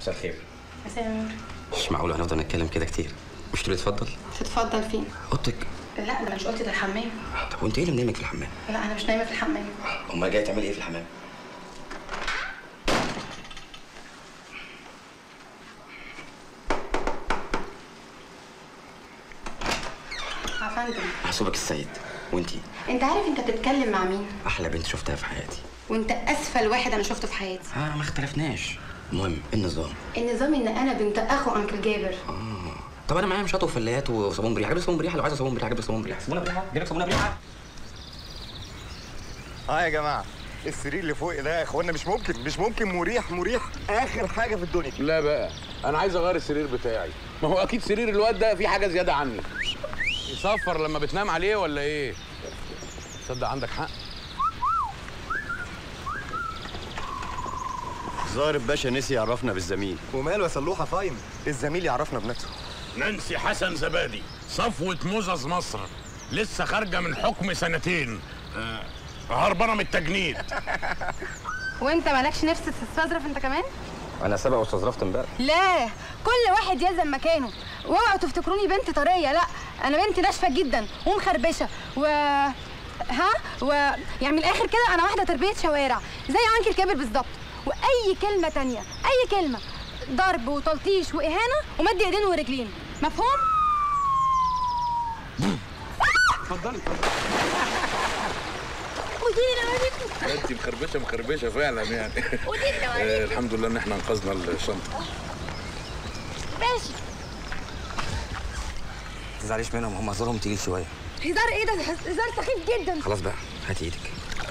مساء الخير مساء مش معقول هنفضل نتكلم كده كتير مش تقولي اتفضل تتفضل فين؟ اوضتك لا انا مش قلت ده الحمام طب وانت ايه اللي منامك في الحمام لا انا مش نايمه في الحمام امال جايه تعملي ايه في الحمام يا فندم محسوبك السيد وانتي انت عارف انت بتتكلم مع مين احلى بنت شفتها في حياتي وانت اسفل واحد انا شفته في حياتي اه ما اختلفناش المهم إيه النظام النظام ان انا بنت اخو انكل جابر اه طب انا معايا مشاط وفلات وصابون بريحه جيب لي صابون بريحه لو عايزه صابون بريحه جيب لي صابون بريحه صابونه بريحه جيب لك صابونه بريحه اه يا جماعه السرير اللي فوق ده يا اخوانا مش ممكن مش ممكن مريح مريح اخر حاجه في الدنيا لا بقى انا عايز اغير السرير بتاعي ما هو اكيد سرير الواد ده فيه حاجه زياده عني يصفر لما بتنام عليه ولا ايه تصدق عندك حق ظاهر باشا نسي يعرفنا بالزميل وماله يا صلوحه فاين الزميل يعرفنا بنفسه نانسي حسن زبادي صفوة موزز مصر لسه خارجة من حكم سنتين آه، هربانة من التجنيد وانت مالكش نفس تستظرف انت كمان انا سبق واستظرفت امبارح لا كل واحد يلزم مكانه واوعوا تفتكروني بنت طريه لا انا بنت ناشفه جدا ومخربشه و ها و يعني من الاخر كده انا واحده تربيه شوارع زي عنكر كابر بالظبط واي كلمه تانية اي كلمه ضرب وتلطيش واهانه ومد ايدين ورجلين مفهوم اتفضلي ودينا وريكم انت مخربشه مخربشه فعلا يعني ودينا آه، وريكم الحمد لله ان احنا انقذنا الشنطه ماشي ما تزعليش منهم هم هزارهم تقيل شويه هزار ايه ده هزار سخيف جدا خلاص بقى هاتي ايدك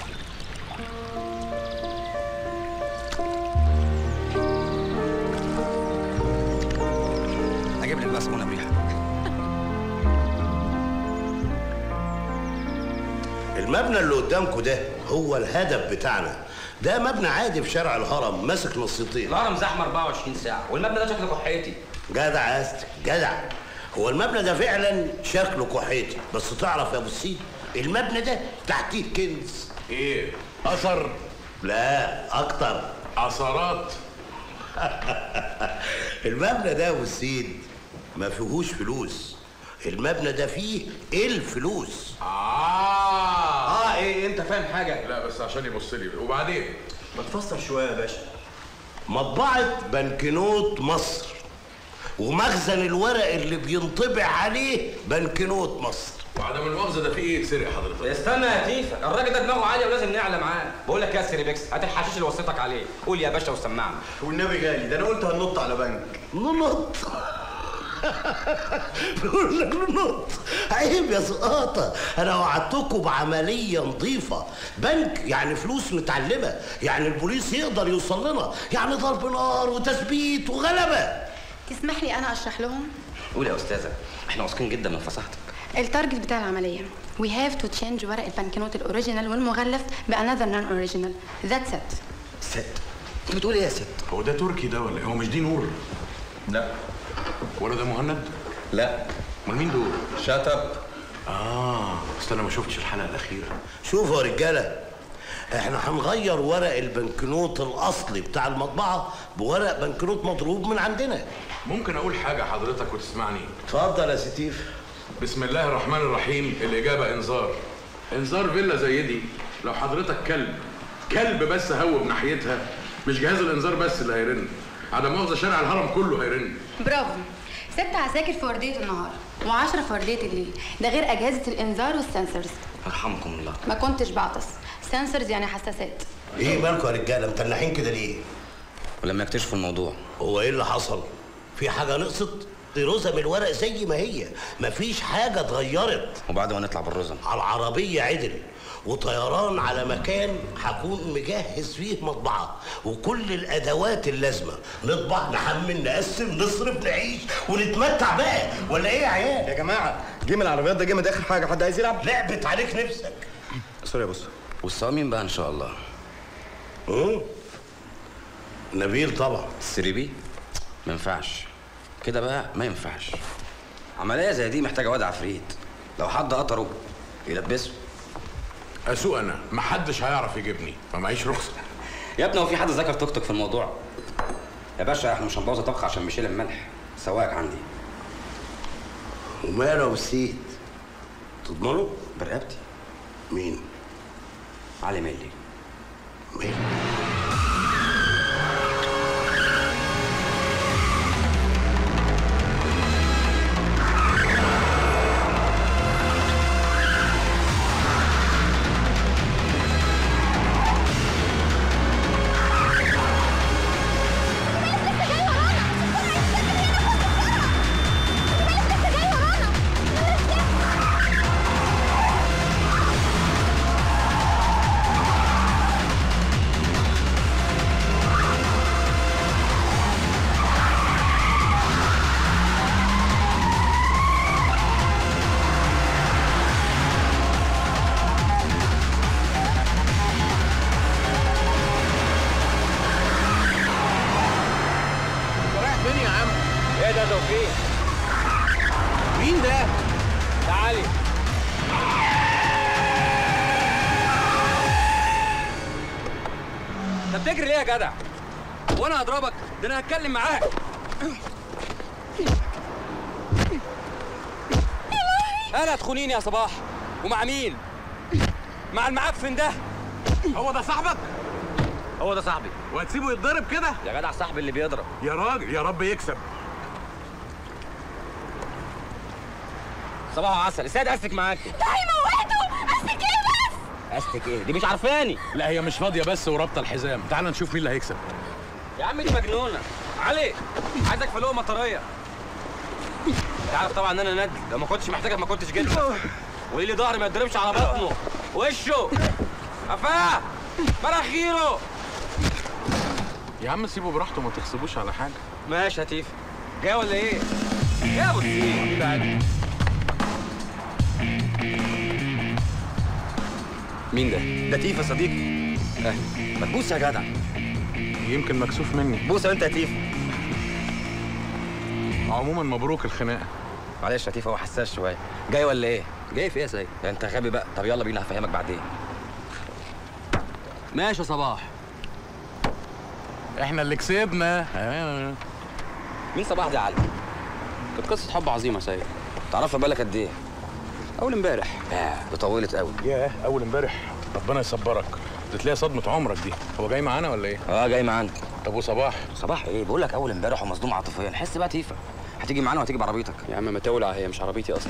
اجيب لك بقى صابونه بريحه المبنى اللي قدامكم ده هو الهدف بتاعنا ده مبنى عادي في شارع الهرم ماسك نصيتين الهرم زحمه 24 ساعه والمبنى ده شكله كحيتي جدع يا أستاذ، جدع هو المبنى ده فعلا شكله كحيتي بس تعرف يا ابو السيد المبنى ده تحتيه كنز ايه اثر لا اكتر اثارات المبنى ده يا ابو السيد ما فيهوش فلوس المبنى ده فيه الفلوس اه اه ايه انت فاهم حاجه لا بس عشان يبص لي وبعدين ما تفسر شويه يا باشا مطبعة بنكنوت مصر ومخزن الورق اللي بينطبع عليه بنكنوت مصر وعدم المؤاخذه ده في ايه يتسرق حضرتك استنى يا تيفا الراجل ده دماغه عاليه ولازم نعلى معاه بقول لك يا سيريبكس هات الحشيش اللي وصيتك عليه قول يا باشا وسمعنا والنبي غالي ده انا قلت هننط على بنك ننط بيقول لك ننط عيب يا سقاطة أنا وعدتكم بعملية نظيفة بنك يعني فلوس متعلمة يعني البوليس يقدر يوصل لنا يعني ضرب نار وتثبيت وغلبة تسمح لي انا اشرح لهم قول يا استاذه احنا واثقين جدا من فصاحتك التارجت بتاع العملية we have to change ورق البنكنوت الأوريجينال والمغلف بانذر نون أوريجينال that's it ست انت بتقول ايه يا ست هو ده تركي ده ولا إيه؟ هو مش دي نور لا ولا ده مهند لا امال مين دول شات اب اه اصل انا ما شفتش الحلقه الاخيره شوفوا يا رجالة احنا هنغير ورق البنكنوت الأصلي بتاع المطبعة بورق بنكنوت مضروب من عندنا ممكن اقول حاجه حضرتك وتسمعني اتفضل يا ستيف بسم الله الرحمن الرحيم الاجابه انذار انذار فيلا زي دي لو حضرتك كلب كلب بس هوب ناحيتها مش جهاز الانذار بس اللي هيرن عدم مؤاخذه شارع الهرم كله هيرن برافو ست عساكر في وردية النهار وعشرة في وردية الليل ده غير أجهزة الإنذار والسنسرز يرحمكم الله ما كنتش بعطس سنسرز يعني حساسات ايه مالكم يا رجالة متنحين كده ليه؟ ولما يكتشفوا الموضوع هو ايه اللي حصل؟ في حاجة نقصت؟ دي رزم الورق زي ما هي مفيش حاجة اتغيرت وبعد ما نطلع بالرزم على العربية عدل وطيران على مكان هكون مجهز فيه مطبعة وكل الأدوات اللازمة نطبع نحمل نقسم نصرف نعيش ونتمتع بقى ولا إيه يا عيال؟ يا جماعه جيم العربيات ده جيم اخر حاجه حد عايز يلعب لعبت عليك نفسك سوري يا بص والصامين بقى ان شاء الله مم. نبيل طبعا السريبي ما ينفعش كده بقى ما ينفعش عمليه زي دي محتاجه واد عفريت لو حد قطره يلبسه اسوق انا محدش هيعرف يجيبني ما معيش رخصه يا ابني هو في حد ذكر توك توك في الموضوع يا باشا احنا مش هنبوظ طبخ عشان مشيل الملح سواك عندي وماله يا بسيط تضمنه برقبتي مين علي ملي مين رايح فين يا عم ايه ده توفيق مين ده تعالي انت بتجري ليه يا جدع وانا هضربك ده انا هتكلم معاك انا تخونيني يا صباح ومع مين مع المعفن ده هو ده صاحبك هو ده صاحبي وهتسيبه يتضرب كده يا جدع صاحبي اللي بيضرب يا راجل يا رب يكسب صباح عسل السيد قاسك معاك ده هيموته قصدك ايه بس قاستك ايه دي مش عارفاني لا هي مش فاضيه بس ورابطه الحزام تعال نشوف مين اللي هيكسب يا عم دي مجنونه علي عايزك في لقمه طريه تعرف طبعا ان انا ندل لو ما كنتش محتاجك ما كنتش جيت لك. وليه لي ظهري ما يتضربش على بطنه وشه قفاه مناخيره يا عم سيبه براحته ما تغصبوش على حاجه ماشي هتيف جاي ولا ايه؟ يا ابو السيف حبيبي عادي مين ده؟ ده تيف يا صديقي اهلا ما تبوس يا جدع يمكن مكسوف مني بوس انت يا تيف عموما مبروك الخناقه معلش يا تيف هو حساس شويه جاي ولا ايه؟ جاي في ايه يا سيد؟ انت غبي بقى طب يلا بينا هفهمك بعدين ماشي يا صباح احنا اللي كسبنا آه. مين صباح دي يا علي؟ كانت قصه حب عظيمه يا سيد تعرفها بالك قد ايه؟ اول امبارح ياه دي طولت قوي ياه اول امبارح ربنا يصبرك دي تلاقي صدمه عمرك دي هو جاي معانا ولا ايه اه جاي معانا طب وصباح صباح ايه بقول لك اول امبارح ومصدوم عاطفيا حس بقى تيفا هتيجي معانا وهتيجي بعربيتك يا عم ما تولع هي مش عربيتي اصلا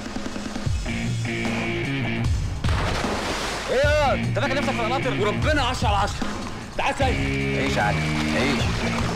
ايه يا انت فاكر نفسك في القناطر وربنا 10 على 10 تعال سيد عيش يا علي عيش